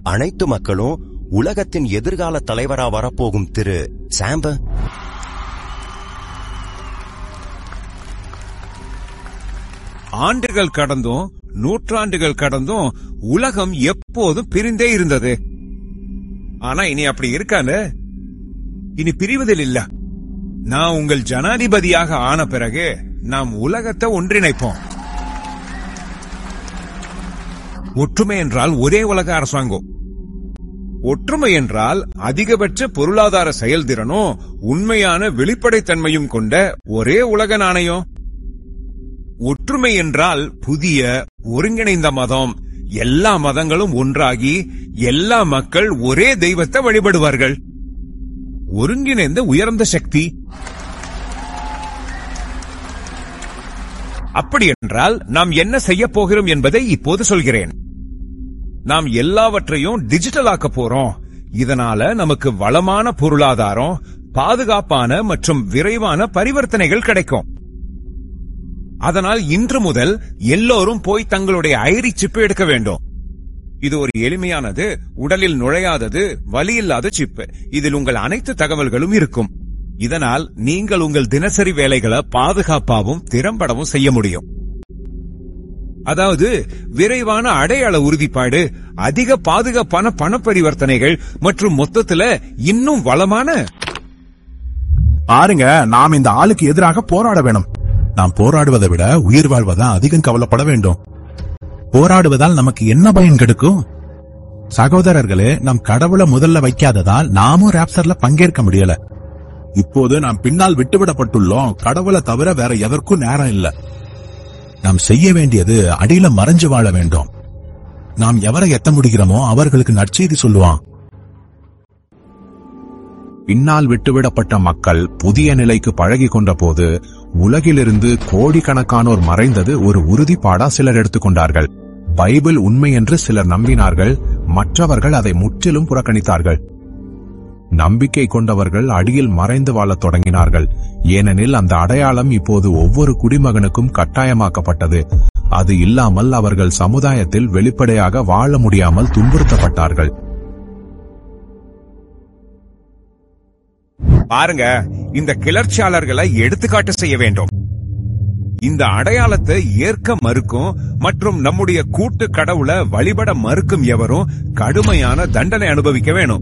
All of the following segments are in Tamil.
அனைத்து மக்களும் உலகத்தின் எதிர்கால தலைவரா வரப்போகும் திரு சாம்ப ஆண்டுகள் கடந்தும் நூற்றாண்டுகள் கடந்தும் உலகம் எப்போதும் பிரிந்தே இருந்தது ஆனா இனி அப்படி இருக்காது இனி பிரிவதில் இல்ல நான் உங்கள் ஜனாதிபதியாக ஆன பிறகு நாம் உலகத்தை ஒன்றிணைப்போம் ஒற்றுமை என்றால் ஒரே உலக அரசாங்கம் ஒற்றுமை என்றால் அதிகபட்ச பொருளாதார செயல்திறனும் உண்மையான வெளிப்படைத்தன்மையும் கொண்ட ஒரே உலக நாணயம் ஒற்றுமை என்றால் புதிய ஒருங்கிணைந்த மதம் எல்லா மதங்களும் ஒன்றாகி எல்லா மக்கள் ஒரே தெய்வத்தை வழிபடுவார்கள் ஒருங்கிணைந்த உயர்ந்த சக்தி அப்படி என்றால் நாம் என்ன செய்ய போகிறோம் என்பதை இப்போது சொல்கிறேன் நாம் எல்லாவற்றையும் டிஜிட்டல் ஆக்க போறோம் இதனால நமக்கு வளமான பொருளாதாரம் பாதுகாப்பான மற்றும் விரைவான பரிவர்த்தனைகள் கிடைக்கும் அதனால் இன்று முதல் எல்லோரும் போய் தங்களுடைய ஐரி சிப்பு எடுக்க வேண்டும் இது ஒரு எளிமையானது உடலில் நுழையாதது வலியில்லாத சிப்பு இதில் உங்கள் அனைத்து தகவல்களும் இருக்கும் இதனால் நீங்கள் உங்கள் தினசரி வேலைகளை பாதுகாப்பாகவும் திறம்படவும் செய்ய முடியும் அதாவது விரைவான அடையாள உறுதிப்பாடு அதிக பாதுகாப்பான பண பரிவர்த்தனைகள் மற்றும் மொத்தத்துல இன்னும் வளமான பாருங்க நாம் இந்த ஆளுக்கு எதிராக போராட வேணும் நாம் போராடுவதை விட உயிர் வாழ்வதான் அதிகம் கவலைப்பட வேண்டும் போராடுவதால் நமக்கு என்ன பயன் கிடைக்கும் சகோதரர்களே நம் கடவுளை முதல்ல வைக்காததால் நாமும் ராப்சர்ல பங்கேற்க முடியல இப்போது நாம் பின்னால் விட்டுவிடப்பட்டுள்ளோம் கடவுளை தவிர வேற எதற்கும் நேரம் இல்ல நாம் செய்ய வேண்டியது அடியில மறைஞ்சு வாழ வேண்டும் நாம் எவரை எத்த முடிகிறோமோ அவர்களுக்கு நற்செய்தி சொல்லுவான் பின்னால் விட்டுவிடப்பட்ட மக்கள் புதிய நிலைக்கு பழகி கொண்ட போது உலகிலிருந்து கோடிக்கணக்கானோர் மறைந்தது ஒரு உறுதிப்பாடா சிலர் எடுத்துக்கொண்டார்கள் பைபிள் உண்மை என்று சிலர் நம்பினார்கள் மற்றவர்கள் அதை முற்றிலும் புறக்கணித்தார்கள் நம்பிக்கை கொண்டவர்கள் அடியில் மறைந்து வாழத் தொடங்கினார்கள் ஏனெனில் அந்த அடையாளம் இப்போது ஒவ்வொரு குடிமகனுக்கும் கட்டாயமாக்கப்பட்டது அது இல்லாமல் அவர்கள் சமுதாயத்தில் வெளிப்படையாக வாழ முடியாமல் துன்புறுத்தப்பட்டார்கள் பாருங்க இந்த கிளர்ச்சியாளர்களை எடுத்துக்காட்டு செய்ய வேண்டும் இந்த அடையாளத்தை ஏற்க மறுக்கும் மற்றும் நம்முடைய கூட்டு கடவுளை வழிபட மறுக்கும் எவரும் கடுமையான தண்டனை அனுபவிக்க வேணும்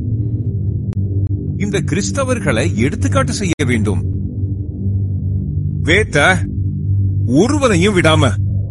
இந்த கிறிஸ்தவர்களை எடுத்துக்காட்டு செய்ய வேண்டும் வேத்த ஒருவரையும் விடாம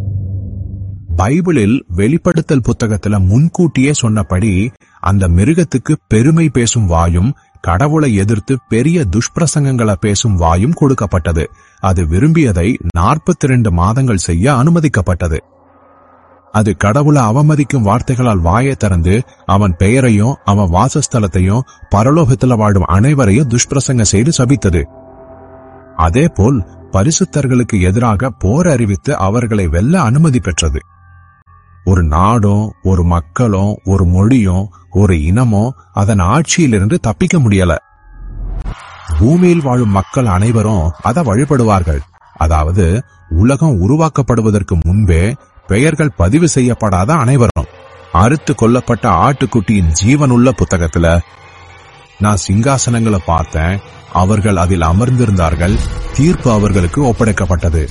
பைபிளில் வெளிப்படுத்தல் புத்தகத்துல முன்கூட்டியே சொன்னபடி அந்த மிருகத்துக்கு பெருமை பேசும் வாயும் கடவுளை எதிர்த்து பெரிய துஷ்பிரசங்கங்களை பேசும் வாயும் கொடுக்கப்பட்டது அது விரும்பியதை நாற்பத்தி ரெண்டு மாதங்கள் செய்ய அனுமதிக்கப்பட்டது அது கடவுளை அவமதிக்கும் வார்த்தைகளால் வாயை திறந்து அவன் பெயரையும் அவன் வாசஸ்தலத்தையும் பரலோகத்துல வாழும் அனைவரையும் துஷ்பிரசங்க செய்து சபித்தது அதேபோல் பரிசுத்தர்களுக்கு எதிராக போர் அறிவித்து அவர்களை வெல்ல அனுமதி பெற்றது ஒரு நாடும் ஒரு மக்களும் ஒரு மொழியும் ஒரு இனமும் அதன் ஆட்சியிலிருந்து தப்பிக்க முடியல பூமியில் வாழும் மக்கள் அனைவரும் அதை வழிபடுவார்கள் அதாவது உலகம் உருவாக்கப்படுவதற்கு முன்பே பெயர்கள் பதிவு செய்யப்படாத அனைவரும் அறுத்து கொல்லப்பட்ட ஆட்டுக்குட்டியின் ஜீவனுள்ள புத்தகத்துல நான் சிங்காசனங்களை பார்த்தேன் அவர்கள் அதில் அமர்ந்திருந்தார்கள் தீர்ப்பு அவர்களுக்கு ஒப்படைக்கப்பட்டது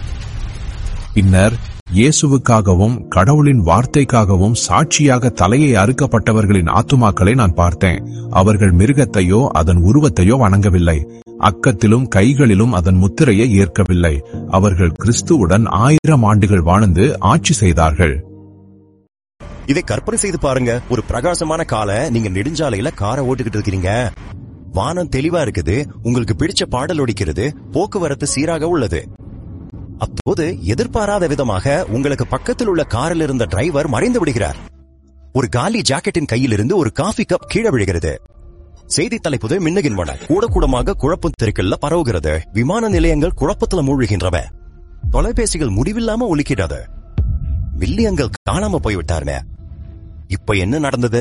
பின்னர் இயேசுவுக்காகவும் கடவுளின் வார்த்தைக்காகவும் சாட்சியாக தலையை அறுக்கப்பட்டவர்களின் ஆத்துமாக்களை நான் பார்த்தேன் அவர்கள் மிருகத்தையோ அதன் உருவத்தையோ வணங்கவில்லை அக்கத்திலும் கைகளிலும் அதன் முத்திரையை ஏற்கவில்லை அவர்கள் கிறிஸ்துவுடன் ஆயிரம் ஆண்டுகள் வாழ்ந்து ஆட்சி செய்தார்கள் இதை கற்பனை செய்து பாருங்க ஒரு பிரகாசமான காலை நீங்க நெடுஞ்சாலையில காரை ஓட்டுக்கிட்டு இருக்கிறீங்க வானம் தெளிவா இருக்குது உங்களுக்கு பிடிச்ச பாடல் ஒடிக்கிறது போக்குவரத்து சீராக உள்ளது அப்போது எதிர்பாராத விதமாக உங்களுக்கு பக்கத்தில் உள்ள காரில் இருந்த டிரைவர் மறைந்து விடுகிறார் ஒரு காலி ஜாக்கெட்டின் கையிலிருந்து ஒரு காஃபி கப் கீழே விழுகிறது செய்தி தலைப்புகள் மின்னுகின்றன கூட கூடமாக குழப்பம் தெருக்கல்ல பரவுகிறது விமான நிலையங்கள் குழப்பத்துல மூழ்கின்றன தொலைபேசிகள் முடிவில்லாம ஒலிக்கிறது வில்லியங்கள் காணாம போய்விட்டாருங்க இப்ப என்ன நடந்தது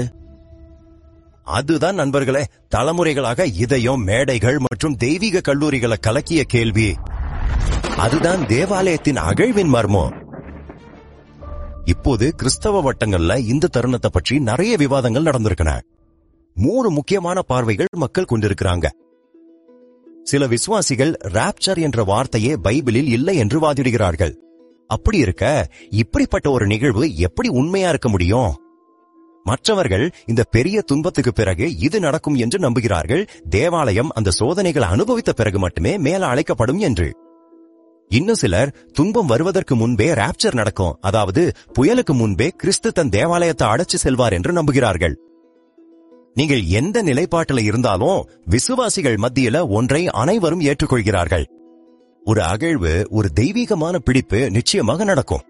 அதுதான் நண்பர்களே தலைமுறைகளாக இதயம் மேடைகள் மற்றும் தெய்வீக கல்லூரிகளை கலக்கிய கேள்வி அதுதான் தேவாலயத்தின் அகழ்வின் மர்மம் இப்போது கிறிஸ்தவ வட்டங்கள்ல இந்த தருணத்தை பற்றி நிறைய விவாதங்கள் நடந்திருக்கன மூணு முக்கியமான பார்வைகள் மக்கள் கொண்டிருக்கிறாங்க சில விசுவாசிகள் ராப்சர் என்ற வார்த்தையே பைபிளில் இல்லை என்று வாதிடுகிறார்கள் அப்படி இருக்க இப்படிப்பட்ட ஒரு நிகழ்வு எப்படி உண்மையா இருக்க முடியும் மற்றவர்கள் இந்த பெரிய துன்பத்துக்கு பிறகு இது நடக்கும் என்று நம்புகிறார்கள் தேவாலயம் அந்த சோதனைகளை அனுபவித்த பிறகு மட்டுமே மேல அழைக்கப்படும் என்று இன்னும் சிலர் துன்பம் வருவதற்கு முன்பே ராப்சர் நடக்கும் அதாவது புயலுக்கு முன்பே கிறிஸ்து தன் தேவாலயத்தை அடைச்சு செல்வார் என்று நம்புகிறார்கள் நீங்கள் எந்த நிலைப்பாட்டில் இருந்தாலும் விசுவாசிகள் மத்தியில ஒன்றை அனைவரும் ஏற்றுக்கொள்கிறார்கள் ஒரு அகழ்வு ஒரு தெய்வீகமான பிடிப்பு நிச்சயமாக நடக்கும்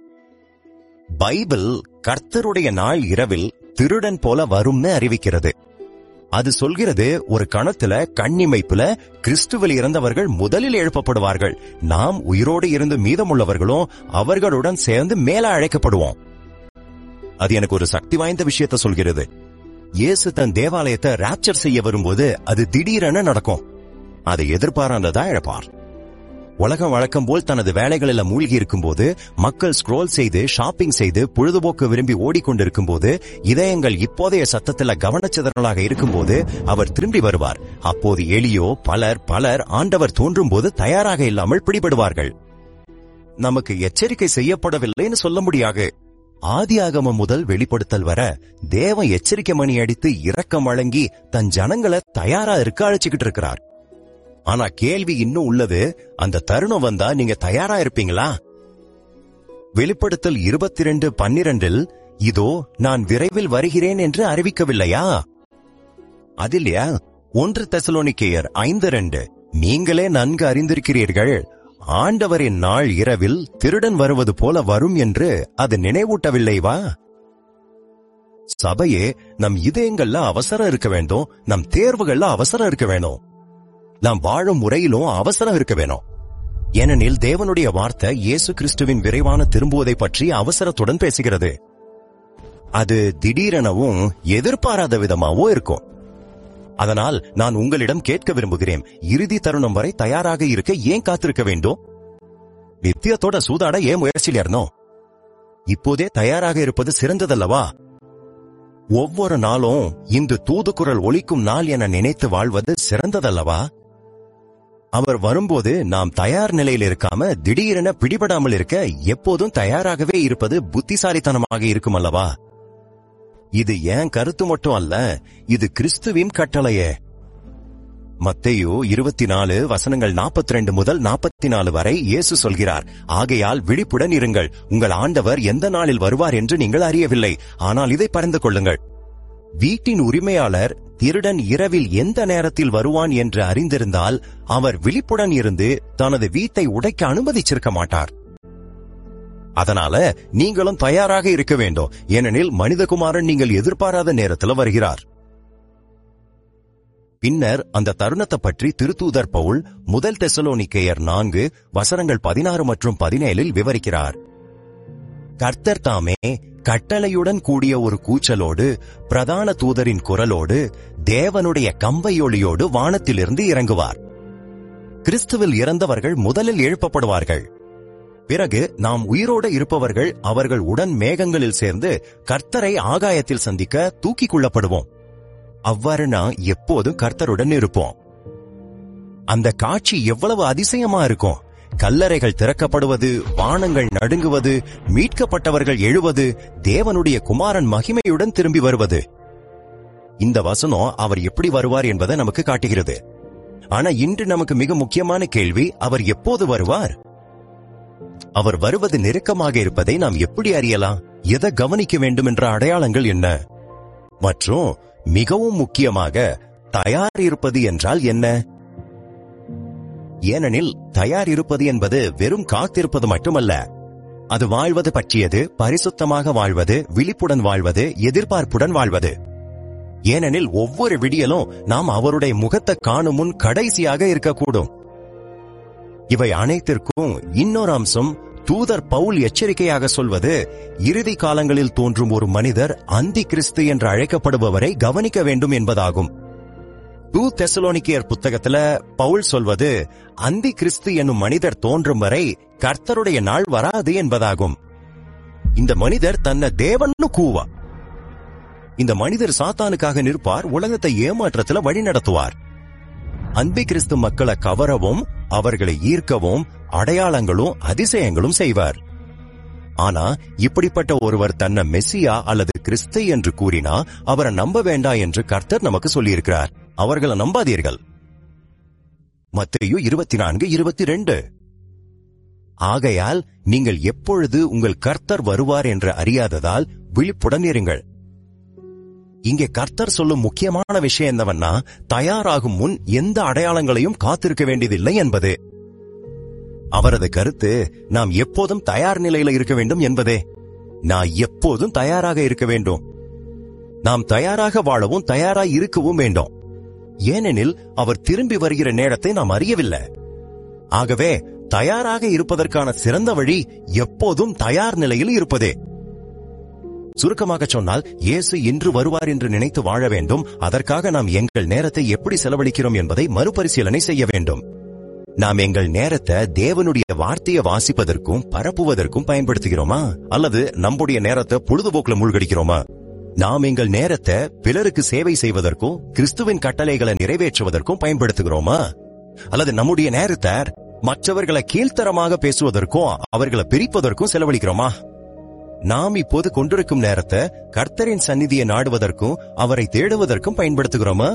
பைபிள் கர்த்தருடைய நாள் இரவில் திருடன் போல வரும்னு அறிவிக்கிறது அது சொல்கிறது ஒரு கணத்துல கண்ணிமைப்புல கிறிஸ்துவில் இறந்தவர்கள் முதலில் எழுப்பப்படுவார்கள் நாம் உயிரோடு இருந்து மீதமுள்ளவர்களும் அவர்களுடன் சேர்ந்து மேல அழைக்கப்படுவோம் அது எனக்கு ஒரு சக்தி வாய்ந்த விஷயத்த சொல்கிறது இயேசு தன் தேவாலயத்தை ராப்சர் செய்ய வரும்போது அது திடீரென நடக்கும் அதை எதிர்பாராததா இழப்பார் உலகம் வழக்கம் போல் தனது வேலைகளில் மூழ்கி இருக்கும்போது மக்கள் ஸ்க்ரோல் செய்து ஷாப்பிங் செய்து பொழுதுபோக்கு விரும்பி ஓடிக்கொண்டிருக்கும் போது இதயங்கள் இப்போதைய சத்தத்துல கவனச்சிதறலாக இருக்கும்போது அவர் திரும்பி வருவார் அப்போது எளியோ பலர் பலர் ஆண்டவர் தோன்றும் போது தயாராக இல்லாமல் பிடிபடுவார்கள் நமக்கு எச்சரிக்கை செய்யப்படவில்லைன்னு சொல்ல முடியாது ஆதியாகமம் முதல் வெளிப்படுத்தல் வர தேவன் எச்சரிக்கை மணி அடித்து இரக்கம் வழங்கி தன் ஜனங்களை தயாரா இருக்க அழைச்சுக்கிட்டு இருக்கிறார் ஆனா கேள்வி இன்னும் உள்ளது அந்த தருணம் வந்தா நீங்க தயாரா இருப்பீங்களா வெளிப்படுத்தல் இருபத்தி ரெண்டு பன்னிரண்டில் இதோ நான் விரைவில் வருகிறேன் என்று அறிவிக்கவில்லையா அதில்லையா ஒன்று தெசலோனிக்கேயர் ஐந்து ரெண்டு நீங்களே நன்கு அறிந்திருக்கிறீர்கள் ஆண்டவரின் நாள் இரவில் திருடன் வருவது போல வரும் என்று அது நினைவூட்டவில்லைவா சபையே நம் இதயங்கள்ல அவசரம் இருக்க வேண்டும் நம் தேர்வுகள்ல அவசரம் இருக்க வேணும் நாம் வாழும் முறையிலும் அவசரம் இருக்க வேணும் ஏனெனில் தேவனுடைய வார்த்தை இயேசு கிறிஸ்துவின் விரைவான திரும்புவதை பற்றி அவசரத்துடன் பேசுகிறது அது திடீரெனவும் எதிர்பாராத விதமாவும் இருக்கும் அதனால் நான் உங்களிடம் கேட்க விரும்புகிறேன் இறுதி தருணம் வரை தயாராக இருக்க ஏன் காத்திருக்க வேண்டும் நித்தியத்தோட சூதாட ஏன் முயற்சியில் இருந்தோம் இப்போதே தயாராக இருப்பது சிறந்ததல்லவா ஒவ்வொரு நாளும் இந்த தூதுக்குரல் ஒலிக்கும் நாள் என நினைத்து வாழ்வது சிறந்ததல்லவா அவர் வரும்போது நாம் தயார் நிலையில் இருக்காம திடீரென பிடிபடாமல் இருக்க எப்போதும் தயாராகவே இருப்பது புத்திசாலித்தனமாக இருக்கும் அல்லவா இது ஏன் கருத்து மட்டும் அல்ல இது கிறிஸ்துவின் கட்டளையே மத்தேயு இருபத்தி நாலு வசனங்கள் நாற்பத்தி ரெண்டு முதல் நாற்பத்தி நாலு வரை இயேசு சொல்கிறார் ஆகையால் விழிப்புடன் இருங்கள் உங்கள் ஆண்டவர் எந்த நாளில் வருவார் என்று நீங்கள் அறியவில்லை ஆனால் இதை பறந்து கொள்ளுங்கள் வீட்டின் உரிமையாளர் திருடன் இரவில் எந்த நேரத்தில் வருவான் என்று அறிந்திருந்தால் அவர் விழிப்புடன் இருந்து தனது வீட்டை உடைக்க அனுமதிச்சிருக்க மாட்டார் அதனால நீங்களும் தயாராக இருக்க வேண்டும் ஏனெனில் மனிதகுமாரன் நீங்கள் எதிர்பாராத நேரத்தில் வருகிறார் பின்னர் அந்த தருணத்தை பற்றி திருத்தூதர் பவுல் முதல் தெசலோனிக்கேயர் நான்கு வசனங்கள் பதினாறு மற்றும் பதினேழில் விவரிக்கிறார் கர்த்தர் தாமே கட்டளையுடன் கூடிய ஒரு கூச்சலோடு பிரதான தூதரின் குரலோடு தேவனுடைய கம்பையொளியோடு வானத்திலிருந்து இறங்குவார் கிறிஸ்துவில் இறந்தவர்கள் முதலில் எழுப்பப்படுவார்கள் பிறகு நாம் உயிரோடு இருப்பவர்கள் அவர்கள் உடன் மேகங்களில் சேர்ந்து கர்த்தரை ஆகாயத்தில் சந்திக்க தூக்கிக் கொள்ளப்படுவோம் அவ்வாறு நான் எப்போதும் கர்த்தருடன் இருப்போம் அந்த காட்சி எவ்வளவு அதிசயமா இருக்கும் கல்லறைகள் திறக்கப்படுவது வானங்கள் நடுங்குவது மீட்கப்பட்டவர்கள் எழுவது தேவனுடைய குமாரன் மகிமையுடன் திரும்பி வருவது இந்த வசனம் அவர் எப்படி வருவார் என்பதை நமக்கு காட்டுகிறது ஆனா இன்று நமக்கு மிக முக்கியமான கேள்வி அவர் எப்போது வருவார் அவர் வருவது நெருக்கமாக இருப்பதை நாம் எப்படி அறியலாம் எதை கவனிக்க வேண்டும் என்ற அடையாளங்கள் என்ன மற்றும் மிகவும் முக்கியமாக தயார் இருப்பது என்றால் என்ன ஏனெனில் தயார் இருப்பது என்பது வெறும் காத்திருப்பது மட்டுமல்ல அது வாழ்வது பற்றியது பரிசுத்தமாக வாழ்வது விழிப்புடன் வாழ்வது எதிர்பார்ப்புடன் வாழ்வது ஏனெனில் ஒவ்வொரு விடியலும் நாம் அவருடைய முகத்தை காணும் முன் கடைசியாக இருக்கக்கூடும் இவை அனைத்திற்கும் இன்னொரு அம்சம் தூதர் பவுல் எச்சரிக்கையாக சொல்வது இறுதி காலங்களில் தோன்றும் ஒரு மனிதர் அந்தி கிறிஸ்து என்று அழைக்கப்படுபவரை கவனிக்க வேண்டும் என்பதாகும் டூ தெசலோனிக்கியர் புத்தகத்துல பவுல் சொல்வது அந்தி கிறிஸ்து என்னும் மனிதர் தோன்றும் வரை கர்த்தருடைய நாள் வராது என்பதாகும் இந்த மனிதர் தன்னை தேவன்னு கூவா இந்த மனிதர் சாத்தானுக்காக நிற்பார் உலகத்தை ஏமாற்றத்துல வழி நடத்துவார் அன்பி கிறிஸ்து மக்களை கவரவும் அவர்களை ஈர்க்கவும் அடையாளங்களும் அதிசயங்களும் செய்வார் ஆனா இப்படிப்பட்ட ஒருவர் தன்னை மெஸ்ஸியா அல்லது கிறிஸ்து என்று கூறினா அவரை நம்ப வேண்டாம் என்று கர்த்தர் நமக்கு சொல்லியிருக்கிறார் அவர்களை நம்பாதீர்கள் மத்தேயு இருபத்தி நான்கு இருபத்தி ரெண்டு ஆகையால் நீங்கள் எப்பொழுது உங்கள் கர்த்தர் வருவார் என்று அறியாததால் விழிப்புடன் இருங்கள் இங்கே கர்த்தர் சொல்லும் முக்கியமான விஷயம் என்னவென்னா தயாராகும் முன் எந்த அடையாளங்களையும் காத்திருக்க வேண்டியதில்லை என்பது அவரது கருத்து நாம் எப்போதும் தயார் நிலையில இருக்க வேண்டும் என்பதே நான் எப்போதும் தயாராக இருக்க வேண்டும் நாம் தயாராக வாழவும் தயாராய் இருக்கவும் வேண்டும் ஏனெனில் அவர் திரும்பி வருகிற நேரத்தை நாம் அறியவில்லை ஆகவே தயாராக இருப்பதற்கான சிறந்த வழி எப்போதும் தயார் நிலையில் இருப்பதே சுருக்கமாக சொன்னால் இயேசு இன்று வருவார் என்று நினைத்து வாழ வேண்டும் அதற்காக நாம் எங்கள் நேரத்தை எப்படி செலவழிக்கிறோம் என்பதை மறுபரிசீலனை செய்ய வேண்டும் நாம் எங்கள் நேரத்தை தேவனுடைய வார்த்தையை வாசிப்பதற்கும் பரப்புவதற்கும் பயன்படுத்துகிறோமா அல்லது நம்முடைய நேரத்தை பொழுதுபோக்குல மூழ்கடிக்கிறோமா நாம் எங்கள் நேரத்தை பிறருக்கு சேவை செய்வதற்கும் கிறிஸ்துவின் கட்டளைகளை நிறைவேற்றுவதற்கும் பயன்படுத்துகிறோமா அல்லது நம்முடைய நேரத்தை மற்றவர்களை கீழ்த்தரமாக பேசுவதற்கும் அவர்களை பிரிப்பதற்கும் செலவழிக்கிறோமா நாம் இப்போது கொண்டிருக்கும் நேரத்தை கர்த்தரின் சந்நிதியை நாடுவதற்கும் அவரை தேடுவதற்கும் பயன்படுத்துகிறோமா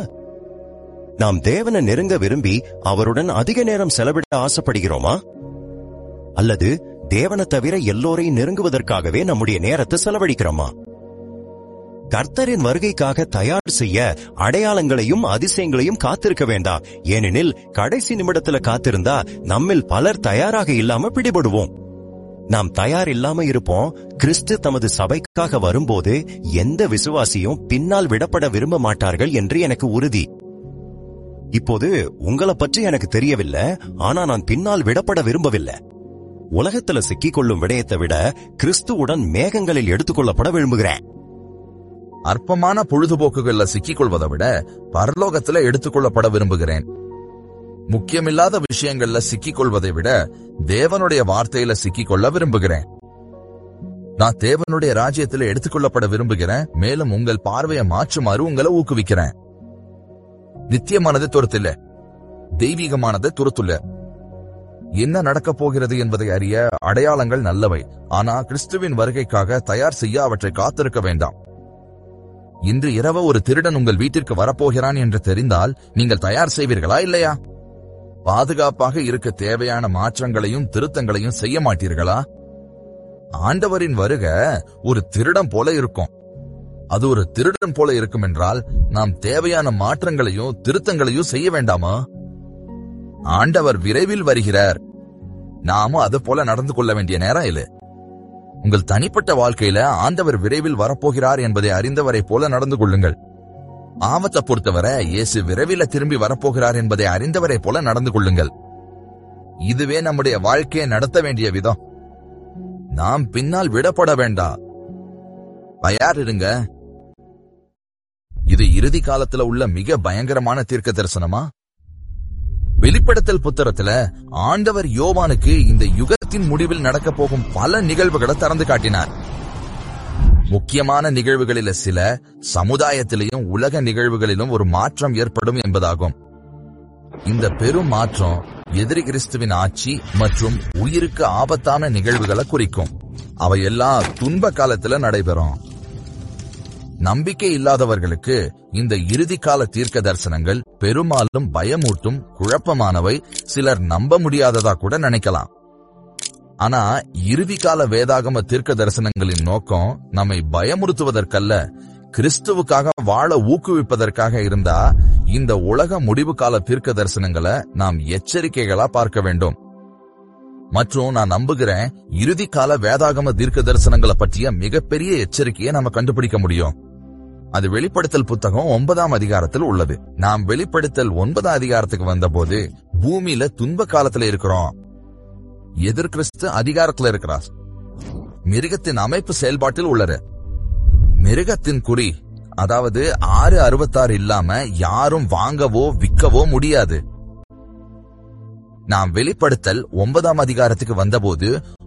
நாம் தேவனை நெருங்க விரும்பி அவருடன் அதிக நேரம் செலவிட ஆசைப்படுகிறோமா அல்லது தேவனை தவிர எல்லோரையும் நெருங்குவதற்காகவே நம்முடைய நேரத்தை செலவழிக்கிறோமா கர்த்தரின் வருகைக்காக தயார் செய்ய அடையாளங்களையும் அதிசயங்களையும் காத்திருக்க வேண்டாம் ஏனெனில் கடைசி நிமிடத்துல காத்திருந்தா நம்மில் பலர் தயாராக இல்லாம பிடிபடுவோம் நாம் தயார் இல்லாம இருப்போம் கிறிஸ்து தமது சபைக்காக வரும்போது எந்த விசுவாசியும் பின்னால் விடப்பட விரும்ப மாட்டார்கள் என்று எனக்கு உறுதி இப்போது உங்களை பற்றி எனக்கு தெரியவில்லை ஆனா நான் பின்னால் விடப்பட விரும்பவில்லை உலகத்துல சிக்கிக் கொள்ளும் விடயத்தை விட கிறிஸ்துவுடன் மேகங்களில் எடுத்துக்கொள்ளப்பட விரும்புகிறேன் அற்பமான பொழுதுபோக்குகள்ல சிக்கிக்கொள்வதை விட பரலோகத்துல எடுத்துக்கொள்ளப்பட விரும்புகிறேன் முக்கியமில்லாத விஷயங்கள்ல சிக்கிக்கொள்வதை விட தேவனுடைய வார்த்தையில சிக்கிக்கொள்ள விரும்புகிறேன் நான் தேவனுடைய ராஜ்யத்துல எடுத்துக்கொள்ளப்பட விரும்புகிறேன் மேலும் உங்கள் பார்வையை மாற்றுமாறு உங்களை ஊக்குவிக்கிறேன் நித்தியமானது துரத்தில்ல தெய்வீகமானது துரத்துள்ள என்ன நடக்கப் போகிறது என்பதை அறிய அடையாளங்கள் நல்லவை ஆனா கிறிஸ்துவின் வருகைக்காக தயார் செய்ய அவற்றை காத்திருக்க வேண்டாம் இன்று இரவு ஒரு திருடன் உங்கள் வீட்டிற்கு வரப்போகிறான் என்று தெரிந்தால் நீங்கள் தயார் செய்வீர்களா இல்லையா பாதுகாப்பாக இருக்க தேவையான மாற்றங்களையும் திருத்தங்களையும் செய்ய மாட்டீர்களா ஆண்டவரின் வருக ஒரு திருடன் போல இருக்கும் அது ஒரு திருடன் போல இருக்கும் என்றால் நாம் தேவையான மாற்றங்களையும் திருத்தங்களையும் செய்ய வேண்டாமா ஆண்டவர் விரைவில் வருகிறார் நாமும் அது போல நடந்து கொள்ள வேண்டிய நேரம் இது உங்கள் தனிப்பட்ட வாழ்க்கையில ஆண்டவர் விரைவில் வரப்போகிறார் என்பதை அறிந்தவரை போல நடந்து கொள்ளுங்கள் ஆபத்தை பொறுத்தவரை இயேசு விரைவில் திரும்பி வரப்போகிறார் என்பதை அறிந்தவரை போல நடந்து கொள்ளுங்கள் இதுவே நம்முடைய வாழ்க்கையை நடத்த வேண்டிய விதம் நாம் பின்னால் விடப்பட வேண்டாம் தயார் இருங்க இது இறுதி காலத்துல உள்ள மிக பயங்கரமான தீர்க்க தரிசனமா வெளிப்படுத்தல் புத்தகத்துல ஆண்டவர் யோவானுக்கு இந்த யுகத்தின் முடிவில் நடக்க போகும் பல நிகழ்வுகளை திறந்து காட்டினார் முக்கியமான நிகழ்வுகளில சில சமுதாயத்திலையும் உலக நிகழ்வுகளிலும் ஒரு மாற்றம் ஏற்படும் என்பதாகும் இந்த பெரும் மாற்றம் எதிரி கிறிஸ்துவின் ஆட்சி மற்றும் உயிருக்கு ஆபத்தான நிகழ்வுகளை குறிக்கும் அவையெல்லாம் துன்ப காலத்துல நடைபெறும் நம்பிக்கை இல்லாதவர்களுக்கு இந்த இறுதி கால தீர்க்க தரிசனங்கள் பெரும்பாலும் பயமூட்டும் குழப்பமானவை சிலர் நம்ப முடியாததா கூட நினைக்கலாம் ஆனா இறுதி கால வேதாகம தீர்க்க தரிசனங்களின் நோக்கம் நம்மை பயமுறுத்துவதற்கல்ல கிறிஸ்துவுக்காக வாழ ஊக்குவிப்பதற்காக இருந்தா இந்த உலக முடிவு கால தீர்க்க தரிசனங்களை நாம் எச்சரிக்கைகளா பார்க்க வேண்டும் மற்றும் நான் நம்புகிறேன் இறுதி கால வேதாகம தீர்க்க தரிசனங்களை பற்றிய மிகப்பெரிய எச்சரிக்கையை நம்ம கண்டுபிடிக்க முடியும் அது வெளிப்படுத்தல் புத்தகம் ஒன்பதாம் அதிகாரத்தில் உள்ளது நாம் வெளிப்படுத்தல் ஒன்பதாம் அதிகாரத்துக்கு வந்தபோது பூமியில துன்ப காலத்துல இருக்கிறோம் எதிர் கிறிஸ்து அதிகாரத்துல இருக்கிறார் மிருகத்தின் அமைப்பு செயல்பாட்டில் உள்ளது மிருகத்தின் குறி அதாவது ஆறு அறுபத்தாறு இல்லாம யாரும் வாங்கவோ விற்கவோ முடியாது நாம் வெளிப்படுத்தல் ஒன்பதாம் அதிகாரத்துக்கு வந்தபோது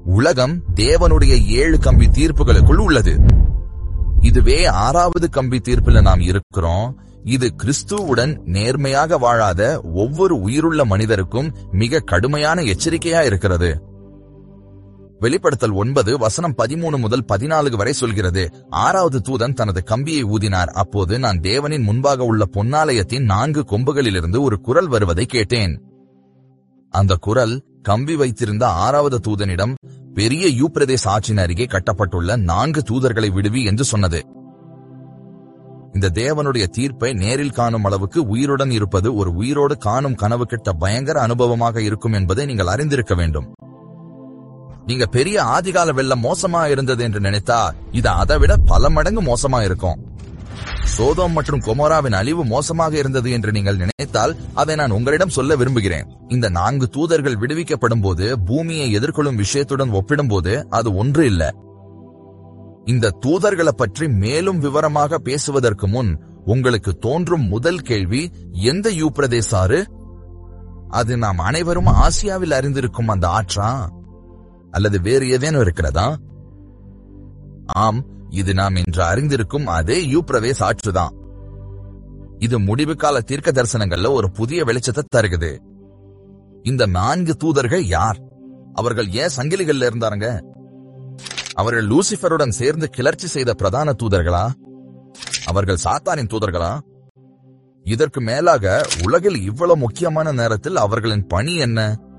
உலகம் தேவனுடைய ஏழு கம்பி தீர்ப்புகளுக்குள் உள்ளது இதுவே ஆறாவது கம்பி தீர்ப்புல நாம் இருக்கிறோம் இது கிறிஸ்துவுடன் நேர்மையாக வாழாத ஒவ்வொரு உயிருள்ள மனிதருக்கும் மிக கடுமையான எச்சரிக்கையா இருக்கிறது வெளிப்படுத்தல் ஒன்பது வசனம் பதிமூணு முதல் பதினாலு வரை சொல்கிறது ஆறாவது தூதன் தனது கம்பியை ஊதினார் அப்போது நான் தேவனின் முன்பாக உள்ள பொன்னாலயத்தின் நான்கு கொம்புகளிலிருந்து ஒரு குரல் வருவதை கேட்டேன் அந்த குரல் கம்பி வைத்திருந்த ஆறாவது தூதனிடம் பெரிய யூப்பிரதேச ஆற்றின் அருகே கட்டப்பட்டுள்ள நான்கு தூதர்களை விடுவி என்று சொன்னது இந்த தேவனுடைய தீர்ப்பை நேரில் காணும் அளவுக்கு உயிருடன் இருப்பது ஒரு உயிரோடு காணும் கனவு கிட்ட பயங்கர அனுபவமாக இருக்கும் என்பதை நீங்கள் அறிந்திருக்க வேண்டும் நீங்க பெரிய ஆதிகால வெள்ளம் மோசமா இருந்தது என்று நினைத்தா இது அதை விட பல மடங்கு மோசமா இருக்கும் சோதோம் மற்றும் கொமோராவின் அழிவு மோசமாக இருந்தது என்று நீங்கள் நினைத்தால் அதை நான் உங்களிடம் சொல்ல விரும்புகிறேன் இந்த நான்கு தூதர்கள் விடுவிக்கப்படும் போது பூமியை எதிர்கொள்ளும் விஷயத்துடன் ஒப்பிடும்போது அது ஒன்று இல்ல இந்த தூதர்களை பற்றி மேலும் விவரமாக பேசுவதற்கு முன் உங்களுக்கு தோன்றும் முதல் கேள்வி எந்த யூப்பிரதேசாறு அது நாம் அனைவரும் ஆசியாவில் அறிந்திருக்கும் அந்த ஆற்றா அல்லது வேறு ஏதேனும் இருக்கிறதா ஆம் இது நாம் இன்று அறிந்திருக்கும் அதே யூப்ரவேஸ் ஆற்றுதான் இது முடிவு கால தீர்க்க தரிசனங்கள்ல ஒரு புதிய வெளிச்சத்தை தருகுது இந்த நான்கு தூதர்கள் யார் அவர்கள் ஏன் சங்கிலிகள்ல இருந்தாருங்க அவர்கள் லூசிஃபருடன் சேர்ந்து கிளர்ச்சி செய்த பிரதான தூதர்களா அவர்கள் சாத்தானின் தூதர்களா இதற்கு மேலாக உலகில் இவ்வளவு முக்கியமான நேரத்தில் அவர்களின் பணி என்ன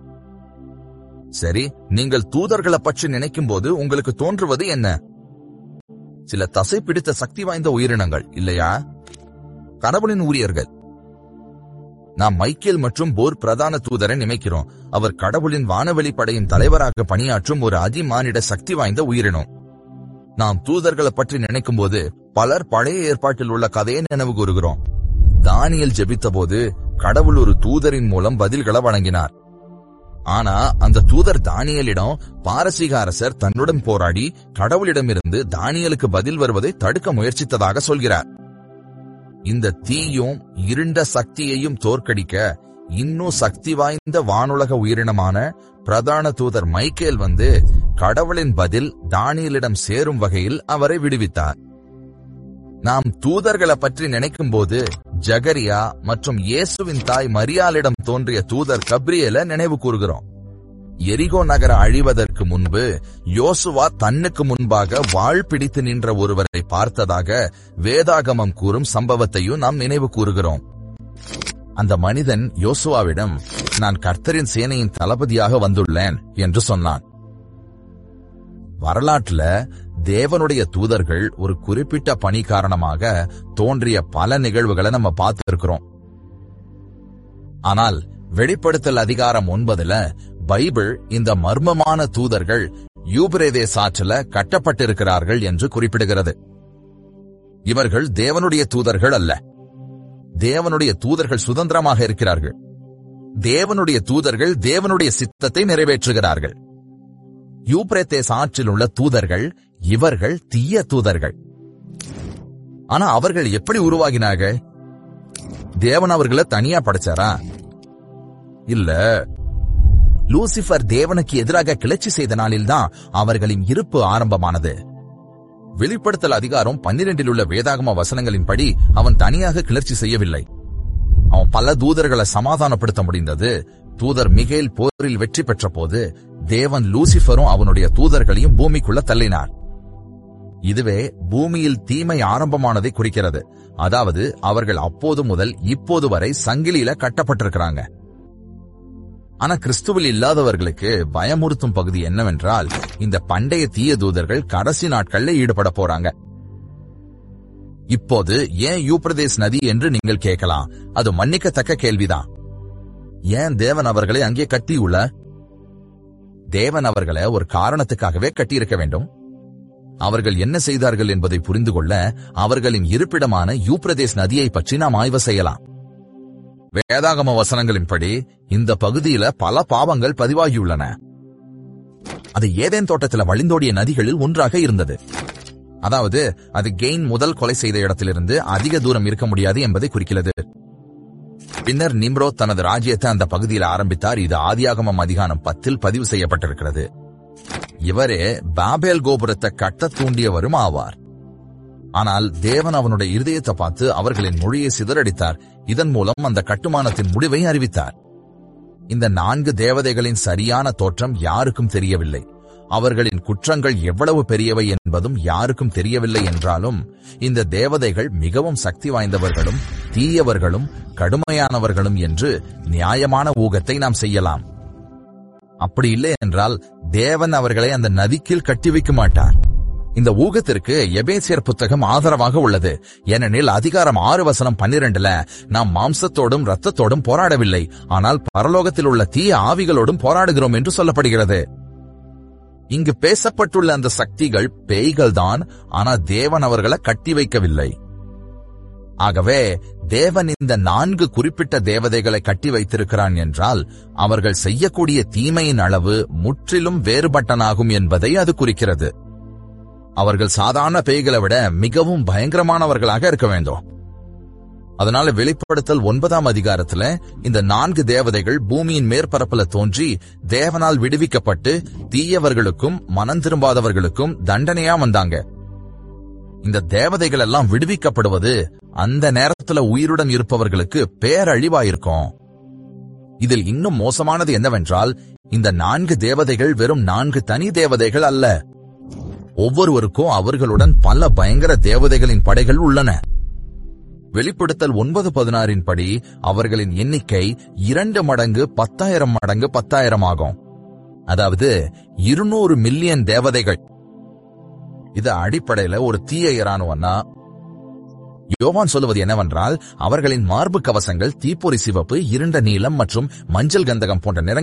சரி நீங்கள் தூதர்களை பற்றி நினைக்கும் போது உங்களுக்கு தோன்றுவது என்ன சில தசை பிடித்த சக்தி வாய்ந்த உயிரினங்கள் இல்லையா கடவுளின் ஊழியர்கள் நாம் மைக்கேல் மற்றும் போர் பிரதான தூதரை நினைக்கிறோம் அவர் கடவுளின் வானவெளி படையின் தலைவராக பணியாற்றும் ஒரு அதிமானிட சக்தி வாய்ந்த உயிரினம் நாம் தூதர்களை பற்றி நினைக்கும் போது பலர் பழைய ஏற்பாட்டில் உள்ள கதையை நினைவு கூறுகிறோம் தானியல் ஜெபித்த போது கடவுள் ஒரு தூதரின் மூலம் பதில்களை வழங்கினார் ஆனா அந்த தூதர் தானியலிடம் பாரசீக அரசர் தன்னுடன் போராடி கடவுளிடமிருந்து தானியலுக்கு பதில் வருவதை தடுக்க முயற்சித்ததாக சொல்கிறார் இந்த தீயும் இருண்ட சக்தியையும் தோற்கடிக்க இன்னும் சக்தி வாய்ந்த வானுலக உயிரினமான பிரதான தூதர் மைக்கேல் வந்து கடவுளின் பதில் தானியலிடம் சேரும் வகையில் அவரை விடுவித்தார் நாம் தூதர்களை பற்றி நினைக்கும் போது ஜகரியா மற்றும் இயேசுவின் தாய் மரியாளிடம் தோன்றிய தூதர் கப்ரியல நினைவு கூறுகிறோம் எரிகோ நகர அழிவதற்கு முன்பு யோசுவா தன்னுக்கு முன்பாக வாழ் பிடித்து நின்ற ஒருவரை பார்த்ததாக வேதாகமம் கூறும் சம்பவத்தையும் நாம் நினைவு கூறுகிறோம் அந்த மனிதன் யோசுவாவிடம் நான் கர்த்தரின் சேனையின் தளபதியாக வந்துள்ளேன் என்று சொன்னான் வரலாற்றுல தேவனுடைய தூதர்கள் ஒரு குறிப்பிட்ட பணி காரணமாக தோன்றிய பல நிகழ்வுகளை நம்ம பார்த்திருக்கிறோம் ஆனால் வெளிப்படுத்தல் அதிகாரம் ஒன்பதுல பைபிள் இந்த மர்மமான தூதர்கள் யூபிரேதே சாற்றில கட்டப்பட்டிருக்கிறார்கள் என்று குறிப்பிடுகிறது இவர்கள் தேவனுடைய தூதர்கள் அல்ல தேவனுடைய தூதர்கள் சுதந்திரமாக இருக்கிறார்கள் தேவனுடைய தூதர்கள் தேவனுடைய சித்தத்தை நிறைவேற்றுகிறார்கள் யூப்ரேத்தேஸ் ஆற்றில் உள்ள தூதர்கள் இவர்கள் தீய தூதர்கள் ஆனா அவர்கள் எப்படி உருவாகினார்கள் தேவன் அவர்களை தனியா படைச்சாரா இல்ல லூசிபர் தேவனுக்கு எதிராக கிளர்ச்சி செய்த நாளில்தான் அவர்களின் இருப்பு ஆரம்பமானது வெளிப்படுத்தல் அதிகாரம் பன்னிரெண்டில் உள்ள வேதாகம வசனங்களின்படி அவன் தனியாக கிளர்ச்சி செய்யவில்லை அவன் பல தூதர்களை சமாதானப்படுத்த முடிந்தது தூதர் மிகேல் போரில் வெற்றி பெற்ற போது தேவன் லூசிஃபரும் அவனுடைய தூதர்களையும் பூமிக்குள்ள தள்ளினார் இதுவே பூமியில் தீமை ஆரம்பமானதை குறிக்கிறது அதாவது அவர்கள் அப்போது முதல் இப்போது வரை சங்கிலியில கட்டப்பட்டிருக்கிறாங்க ஆனா கிறிஸ்துவில் இல்லாதவர்களுக்கு பயமுறுத்தும் பகுதி என்னவென்றால் இந்த பண்டைய தீய தூதர்கள் கடைசி நாட்கள்ல ஈடுபட போறாங்க இப்போது ஏன் யூப்ரதேஸ் நதி என்று நீங்கள் கேட்கலாம் அது மன்னிக்கத்தக்க கேள்விதான் ஏன் தேவன் அவர்களை அங்கே கட்டியுள்ள தேவன் அவர்களை ஒரு காரணத்துக்காகவே கட்டியிருக்க வேண்டும் அவர்கள் என்ன செய்தார்கள் என்பதை புரிந்து கொள்ள அவர்களின் இருப்பிடமான யூப்ரதேஸ் நதியை பற்றி நாம் ஆய்வு செய்யலாம் வேதாகம வசனங்களின்படி இந்த பகுதியில பல பாவங்கள் பதிவாகியுள்ளன அது ஏதேன் தோட்டத்தில் வழிந்தோடிய நதிகளில் ஒன்றாக இருந்தது அதாவது அது கெயின் முதல் கொலை செய்த இடத்திலிருந்து அதிக தூரம் இருக்க முடியாது என்பதை குறிக்கிறது பின்னர் நிம்ரோ தனது ராஜ்யத்தை அந்த பகுதியில் ஆரம்பித்தார் இது ஆதியாகமம் அதிகாரம் பத்தில் பதிவு செய்யப்பட்டிருக்கிறது இவரே பாபேல் கோபுரத்தை கட்ட தூண்டியவரும் ஆவார் ஆனால் தேவன் அவனுடைய இருதயத்தை பார்த்து அவர்களின் மொழியை சிதறடித்தார் இதன் மூலம் அந்த கட்டுமானத்தின் முடிவை அறிவித்தார் இந்த நான்கு தேவதைகளின் சரியான தோற்றம் யாருக்கும் தெரியவில்லை அவர்களின் குற்றங்கள் எவ்வளவு பெரியவை என்பதும் யாருக்கும் தெரியவில்லை என்றாலும் இந்த தேவதைகள் மிகவும் சக்தி வாய்ந்தவர்களும் தீயவர்களும் கடுமையானவர்களும் என்று நியாயமான ஊகத்தை நாம் செய்யலாம் அப்படி இல்லை என்றால் தேவன் அவர்களை அந்த நதிக்கீழ் கட்டி வைக்க மாட்டார் இந்த ஊகத்திற்கு எபேசியர் புத்தகம் ஆதரவாக உள்ளது ஏனெனில் அதிகாரம் ஆறு வசனம் பன்னிரண்டுல நாம் மாம்சத்தோடும் ரத்தத்தோடும் போராடவில்லை ஆனால் பரலோகத்தில் உள்ள தீய ஆவிகளோடும் போராடுகிறோம் என்று சொல்லப்படுகிறது இங்கு பேசப்பட்டுள்ள அந்த சக்திகள் பேய்கள் தான் ஆனா தேவன் அவர்களை கட்டி வைக்கவில்லை ஆகவே தேவன் இந்த நான்கு குறிப்பிட்ட தேவதைகளை கட்டி வைத்திருக்கிறான் என்றால் அவர்கள் செய்யக்கூடிய தீமையின் அளவு முற்றிலும் வேறுபட்டனாகும் என்பதை அது குறிக்கிறது அவர்கள் சாதாரண பேய்களை விட மிகவும் பயங்கரமானவர்களாக இருக்க வேண்டும் அதனால வெளிப்படுத்தல் ஒன்பதாம் அதிகாரத்துல இந்த நான்கு தேவதைகள் பூமியின் மேற்பரப்புல தோன்றி தேவனால் விடுவிக்கப்பட்டு தீயவர்களுக்கும் மனம் திரும்பாதவர்களுக்கும் தண்டனையா வந்தாங்க இந்த தேவதைகள் எல்லாம் விடுவிக்கப்படுவது அந்த நேரத்துல உயிருடன் இருப்பவர்களுக்கு பேரழிவாயிருக்கும் இதில் இன்னும் மோசமானது என்னவென்றால் இந்த நான்கு தேவதைகள் வெறும் நான்கு தனி தேவதைகள் அல்ல ஒவ்வொருவருக்கும் அவர்களுடன் பல பயங்கர தேவதைகளின் படைகள் உள்ளன வெளிப்படுத்தல் ஒன்பது பதினாறின் படி அவர்களின் எண்ணிக்கை இரண்டு மடங்கு பத்தாயிரம் மடங்கு பத்தாயிரம் ஆகும் அதாவது இருநூறு மில்லியன் தேவதைகள் இது அடிப்படையில ஒரு தீய இராணுவம்னா யோவான் சொல்லுவது என்னவென்றால் அவர்களின் மார்பு கவசங்கள் தீப்பொறி சிவப்பு இருண்ட நீலம் மற்றும் மஞ்சள் கந்தகம் போன்ற நிறங்கள்